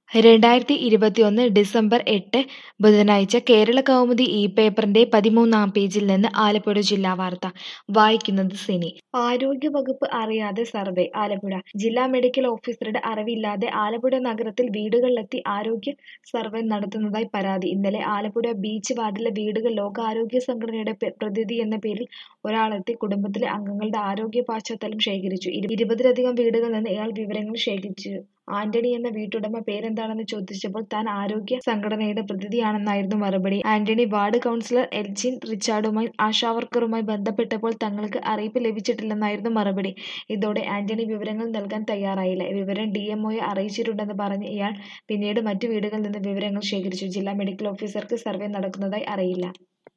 രണ്ടായിരത്തി ഇരുപത്തിയൊന്ന് ഡിസംബർ എട്ട് ബുധനാഴ്ച കേരള കൗമുദി ഈ പേപ്പറിന്റെ പതിമൂന്നാം പേജിൽ നിന്ന് ആലപ്പുഴ ജില്ലാ വാർത്ത വായിക്കുന്നത് സിനി ആരോഗ്യവകുപ്പ് അറിയാതെ സർവേ ആലപ്പുഴ ജില്ലാ മെഡിക്കൽ ഓഫീസറുടെ അറിവില്ലാതെ ആലപ്പുഴ നഗരത്തിൽ വീടുകളിലെത്തി ആരോഗ്യ സർവേ നടത്തുന്നതായി പരാതി ഇന്നലെ ആലപ്പുഴ ബീച്ച് വാർഡിലെ വീടുകൾ ലോകാരോഗ്യ സംഘടനയുടെ പെ- പ്രതിനിധി എന്ന പേരിൽ ഒരാളെത്തി കുടുംബത്തിലെ അംഗങ്ങളുടെ ആരോഗ്യ പശ്ചാത്തലം ശേഖരിച്ചു ഇരു- ഇരുപതിലധികം വീടുകളിൽ നിന്ന് ഇയാൾ വിവരങ്ങൾ ശേഖരിച്ചു ആന്റണി എന്ന വീട്ടുടമ പേരെന്താണെന്ന് ചോദിച്ചപ്പോൾ താൻ ആരോഗ്യ സംഘടനയുടെ പ്രതിനിധിയാണെന്നായിരുന്നു മറുപടി ആന്റണി വാർഡ് കൗൺസിലർ എൽജിൻ റിച്ചാർഡുമായി ആശാവർക്കറുമായി ബന്ധപ്പെട്ടപ്പോൾ തങ്ങൾക്ക് അറിയിപ്പ് ലഭിച്ചിട്ടില്ലെന്നായിരുന്നു മറുപടി ഇതോടെ ആന്റണി വിവരങ്ങൾ നൽകാൻ തയ്യാറായില്ല വിവരം ഡി എംഒയെ അറിയിച്ചിട്ടുണ്ടെന്ന് പറഞ്ഞ് ഇയാൾ പിന്നീട് മറ്റു വീടുകളിൽ നിന്ന് വിവരങ്ങൾ ശേഖരിച്ചു ജില്ലാ മെഡിക്കൽ ഓഫീസർക്ക് സർവേ നടക്കുന്നതായി അറിയില്ല